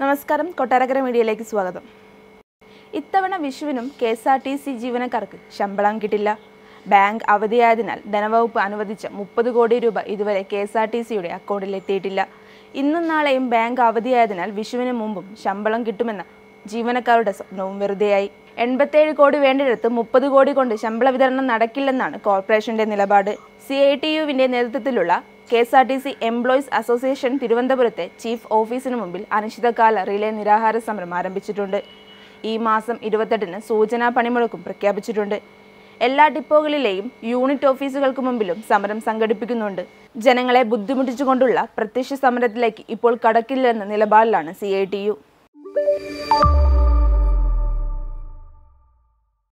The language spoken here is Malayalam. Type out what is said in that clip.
നമസ്കാരം കൊട്ടാരക്കര മീഡിയയിലേക്ക് സ്വാഗതം ഇത്തവണ വിഷുവിനും K S R T C ജീവനക്കാർക്ക് ശമ്പളം കിട്ടില്ല ബാങ്ക് അവധിയായതിനാൽ ധനവകുപ്പ് അനുവദിച്ച മുപ്പത് കോടി രൂപ ഇതുവരെ കെ എസ് ആർ ടി സിയുടെ അക്കൗണ്ടിൽ എത്തിയിട്ടില്ല ഇന്നും നാളെയും ബാങ്ക് അവധിയായതിനാൽ വിഷുവിന് മുമ്പും ശമ്പളം കിട്ടുമെന്ന ജീവനക്കാരുടെ സ്വപ്നവും വെറുതെയായി എൺപത്തേഴ് കോടി വേണ്ടിടത്ത് മുപ്പത് കോടി കൊണ്ട് ശമ്പള വിതരണം നടക്കില്ലെന്നാണ് കോർപ്പറേഷന്റെ നിലപാട് സി ഐ ടി യുവിന്റെ നേതൃത്വത്തിലുള്ള K S R T C employees association തിരുവനന്തപുരത്തെ ചീഫ് ഓഫീസിന് മുമ്പിൽ അനിശ്ചിതകാല റിലേ നിരാഹാര സമരം ആരംഭിച്ചിട്ടുണ്ട് ഈ മാസം ഇരുപത്തെട്ടിന് സൂചനാ പണിമുടക്കും പ്രഖ്യാപിച്ചിട്ടുണ്ട് എല്ലാ ഡിപ്പോകളിലെയും യൂണിറ്റ് ഓഫീസുകൾക്ക് മുമ്പിലും സമരം സംഘടിപ്പിക്കുന്നുണ്ട് ജനങ്ങളെ ബുദ്ധിമുട്ടിച്ചുകൊണ്ടുള്ള പ്രത്യക്ഷ സമരത്തിലേക്ക് ഇപ്പോൾ കടക്കില്ലെന്ന നിലപാടിലാണ് സി ഐ ടി യു